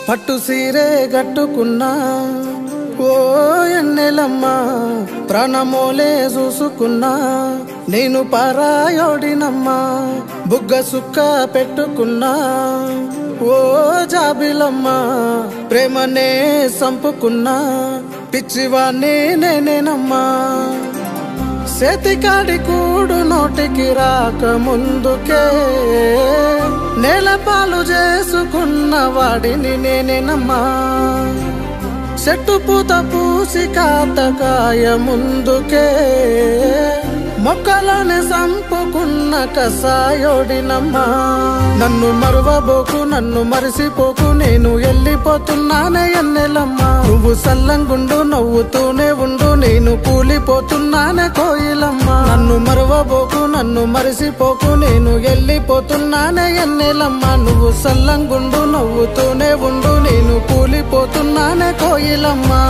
పట్టు సీరే గట్టుకున్నా ఓ ఎన్నెలమ్మా ప్రాణమోలే చూసుకున్నా నేను పారాయోడినమ్మా బుగ్గ సుక్క పెట్టుకున్నా ఓ జాబిలమ్మా ప్రేమనే సంపుకున్నా పిచ్చివాణ్ణి నేనేనమ్మా చేతికాడి కూడు నోటికి రాక ముందుకే నేల పాలు చేసుకున్న వాడిని నేనేనమ్మా చెట్టు పూత పూసి కాతకాయ ముందుకే మొక్కలనే సంపుకున్న కసాయోడినమ్మా నన్ను మరువబోకు నన్ను మరిసిపోకు నేను వెళ్ళిపోతున్నానే ఎన్నెలమ్మా నువ్వు సల్లంగుండు నవ్వుతూనే ఉండు నేను కూలిపోతున్నానే కోయిలమ్మా నన్ను మరువబోకు నన్ను మరిసిపోకు నేను వెళ్ళిపోతున్నానే ఎన్నెలమ్మా నువ్వు సల్లంగుండు నవ్వుతూనే ఉండు నేను కూలిపోతున్నానే కోయిలమ్మా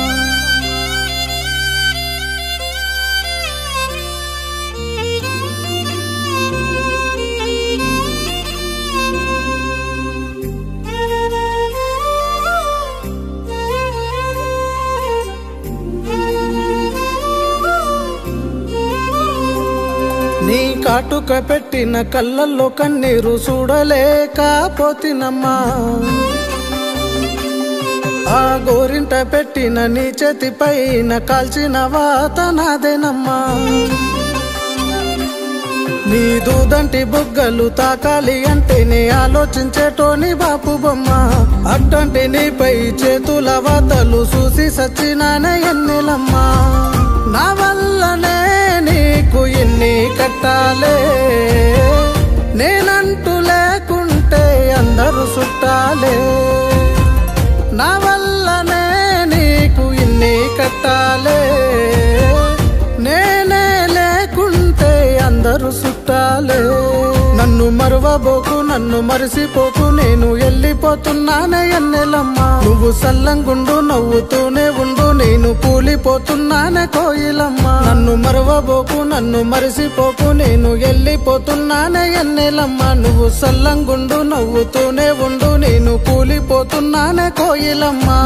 నీ కాటుక పెట్టిన కళ్ళల్లో కన్నీరు చూడలేకపోతినమ్మా ఆ గోరింట పెట్టిన నీ చేతి పైన కాల్చిన వాత నాదేనమ్మా నీ దూదంటి బుగ్గలు తాకాలి అంటేనే ఆలోచించేటోని బాపు బొమ్మ అట్టంటి నీపై చేతుల వాతలు చూసి సచ్చినానే ఎన్నెలమ్మా నా వల్లనే నీకు ఎన్ని కట్టాలే నేనంటూ లేకుంటే అందరూ చుట్టాలే నా వల్లనే నీకు ఇన్ని కట్టాలే నేనే లేకుంటే అందరూ చుట్టాలే నన్ను మరువబోకు నన్ను మరిసిపోకు నేను వెళ్ళిపోతున్నానే ఎన్నెలమ్మా నువ్వు సల్లంగుండు నవ్వుతూనే ఉండు నేను కూలిపోతున్నానే కోయిలమ్మా నన్ను మరువబోకు నన్ను మరిసిపోకు నేను వెళ్ళిపోతున్నానే ఎన్నెలమ్మా నువ్వు సల్లంగుండు నవ్వుతూనే ఉండు నేను కూలిపోతున్నానే కోయిలమ్మా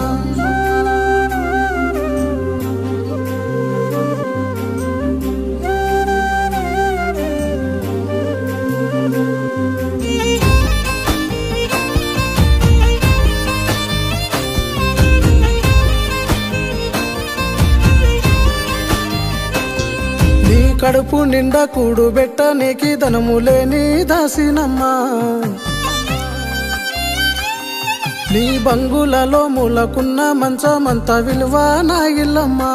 నీ కడుపు నిండా కూడు బెట్ట నీకి ధనము లేని దాసినమ్మా నీ బంగులలో మూలకున్న మంచమంత విలువ నా ఇల్లమ్మా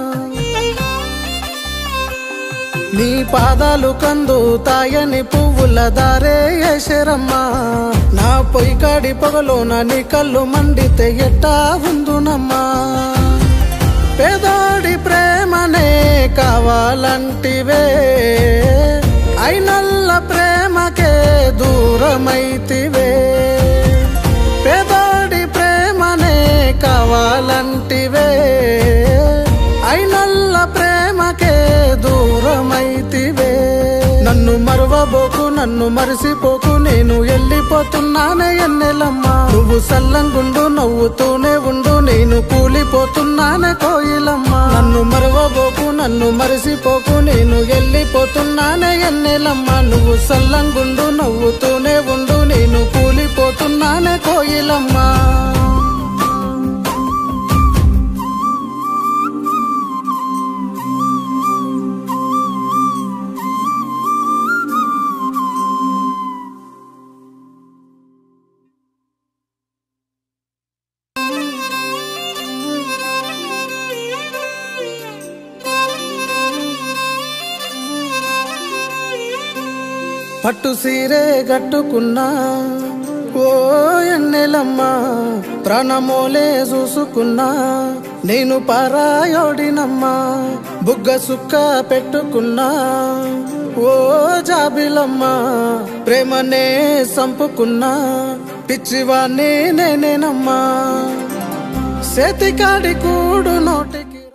నీ పాదాలు కందు తాయని పువ్వుల దారే ఏసరమ్మా నా పొయ్యి కాడి పొగలోన నీ కళ్ళు మండితే ఎట్టా ఉందునమ్మా పేదోడి ప్రేమనే కావాలంటివే అయినల్ల ప్రేమకే దూరమైతివే పేదోడి ప్రేమనే కావాలంటివే అయినల్ల ప్రేమకే దూరమైతివే నన్ను మరువబోకు నన్ను మరిసిపోకు నేను వెళ్ళిపోతున్నానే ఎన్నెలమ్మా నువ్వు సల్లంగుండు నవ్వుతూనే ఉండు నేను కూలిపోతున్నానే కోయిలమ్మా నన్ను మరువబోకు నన్ను మరిసిపోకు నేను వెళ్ళిపోతున్నానే ఎన్నెలమ్మా నువ్వు సల్లంగుండు నవ్వుతూనే ఉండు నేను కూలిపోతున్నానే కోయిలమ్మా పట్టు సీరే గట్టుకున్నా ఓ ఎన్నెలమ్మా ప్రాణమోలే చూసుకున్నా నేను పారాయోడినమ్మా బుగ్గ సుక్క పెట్టుకున్నా ఓ జాబిలమ్మా ప్రేమనే సంపుకున్నా పిచ్చివాణ్ణి నేనేనమ్మా చేతికాడి కూడు నోటికి